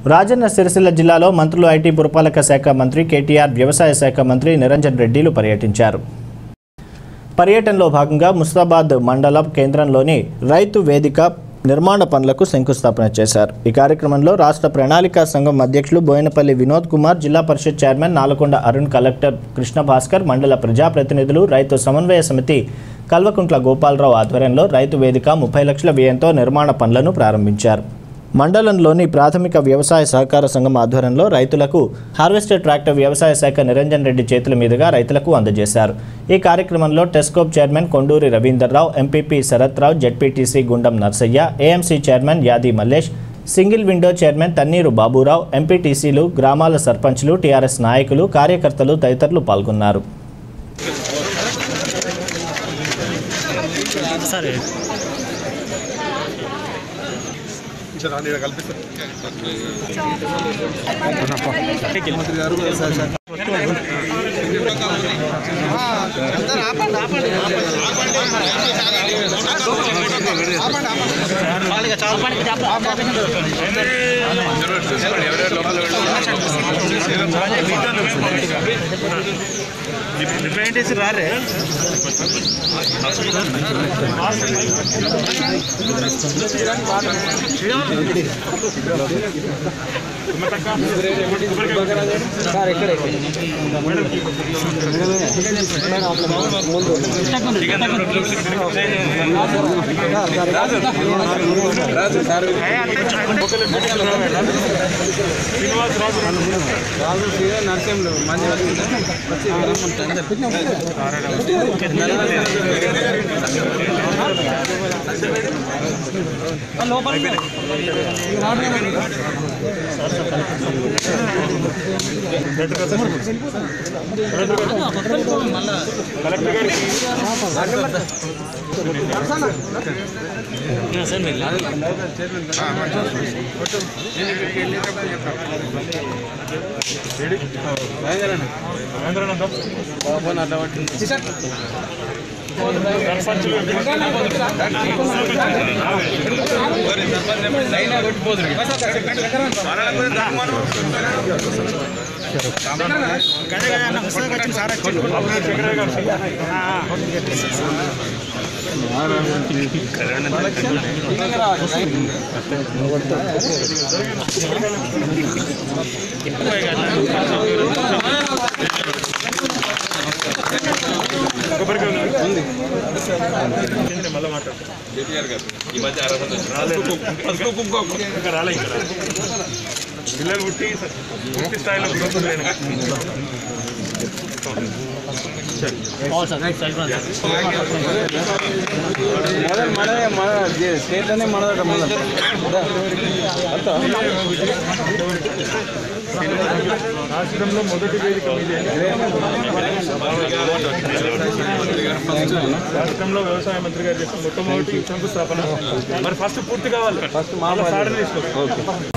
రాజన్న సిరిసిల్ల జిల్లాలో మంత్రులు ఐటీ పురపాలక శాఖ మంత్రి కేటీఆర్ వ్యవసాయ శాఖ మంత్రి నిరంజన్ రెడ్డిలు పర్యటించారు పర్యటనలో భాగంగా ముస్తాబాద్ మండలం కేంద్రంలోని రైతు వేదిక నిర్మాణ పనులకు శంకుస్థాపన చేశారు ఈ కార్యక్రమంలో రాష్ట్ర ప్రణాళికా సంఘం అధ్యక్షులు బోయినపల్లి వినోద్ కుమార్ జిల్లా పరిషత్ చైర్మన్ నాలకొండ అరుణ్ కలెక్టర్ కృష్ణ భాస్కర్ మండల ప్రజాప్రతినిధులు రైతు సమన్వయ సమితి కల్వకుంట్ల గోపాలరావు ఆధ్వర్యంలో రైతు వేదిక ముప్పై లక్షల వ్యయంతో నిర్మాణ పనులను ప్రారంభించారు మండలంలోని ప్రాథమిక వ్యవసాయ సహకార సంఘం ఆధ్వర్యంలో రైతులకు హార్వెస్టర్ ట్రాక్టర్ వ్యవసాయ శాఖ నిరంజన్ రెడ్డి చేతుల మీదుగా రైతులకు అందజేశారు ఈ కార్యక్రమంలో TESCAB chairman Konduri Ravinder Rao MPP Sharath Rao ZPTC Gundam Narsaiah AMC chairman Yadi Mallesh single window chairman Tanneeru Baburao ఎంపీటీసీలు గ్రామాల సర్పంచ్లు టీఆర్ఎస్ నాయకులు కార్యకర్తలు తదితరులు పాల్గొన్నారు రిప్రజెంటేసి రారే ఇంకా రాలే ఇంకా రాలే. పిల్లలు పుట్టి పూర్తి స్థాయిలో గ్రోత్ లేని రాష్ట్రంలో మొదటి వేదిక మీదే రాష్ట్రంలో వ్యవసాయ మంత్రి గారు చేసిన మొట్టమొదటి శంకుస్థాపన మరి ఫస్ట్ పూర్తి కావాలి ఫస్ట్ మా తీసుకోవాలి